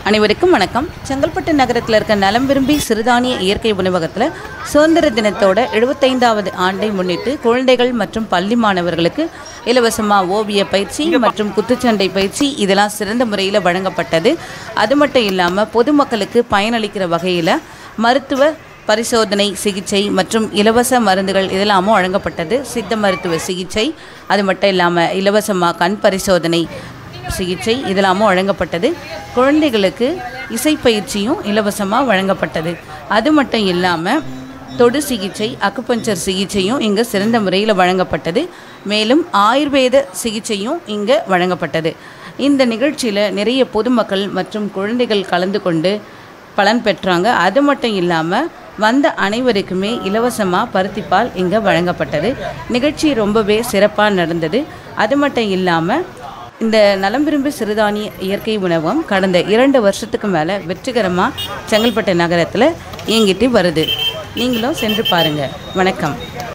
அனைவருக்கும் வணக்கம் செங்கல்பட்டு நகரத்தில் இருக்க நலம் விரும்பி சிறுதானிய இயற்கை உணவகத்தில் சுதந்திர தினத்தோட எழுபத்தைந்தாவது ஆண்டை முன்னிட்டு குழந்தைகள் மற்றும் பள்ளி மாணவர்களுக்கு இலவசமாக ஓவிய பயிற்சி மற்றும் குத்துச்சண்டை பயிற்சி இதெல்லாம் சிறந்த முறையில் வழங்கப்பட்டது அது மட்டும் இல்லாமல் பொதுமக்களுக்கு பயனளிக்கிற வகையில் மருத்துவ பரிசோதனை சிகிச்சை மற்றும் இலவச மருந்துகள் இதெல்லாமும் வழங்கப்பட்டது சித்த மருத்துவ சிகிச்சை அது மட்டும் இல்லாமல் இலவசமாக கண் பரிசோதனை சிகிச்சை இதெல்லாமும் வழங்கப்பட்டது குழந்தைகளுக்கு இசைப்பயிற்சியும் இலவசமாக வழங்கப்பட்டது அது மட்டும் இல்லாமல் தொடு சிகிச்சை அக்குபஞ்சர் சிகிச்சையும் இங்கே சிறந்த முறையில் வழங்கப்பட்டது மேலும் ஆயுர்வேத சிகிச்சையும் இங்கே வழங்கப்பட்டது இந்த நிகழ்ச்சியில் நிறைய பொதுமக்கள் மற்றும் குழந்தைகள் கலந்து கொண்டு பலன் பெற்றாங்க அது மட்டும் இல்லாமல் வந்த அனைவருக்குமே இலவசமாக பருத்திப்பால் இங்கே வழங்கப்பட்டது நிகழ்ச்சி ரொம்பவே சிறப்பாக நடந்தது அது மட்டும் இல்லாமல் இந்த நலம் விரும்பி சிறுதானிய இயற்கை உணவகம் கடந்த இரண்டு வருஷத்துக்கு மேலே வெற்றிகரமாக செங்கல்பட்டு நகரத்தில் இயங்கிட்டு வருது நீங்களும் சென்று பாருங்கள் வணக்கம்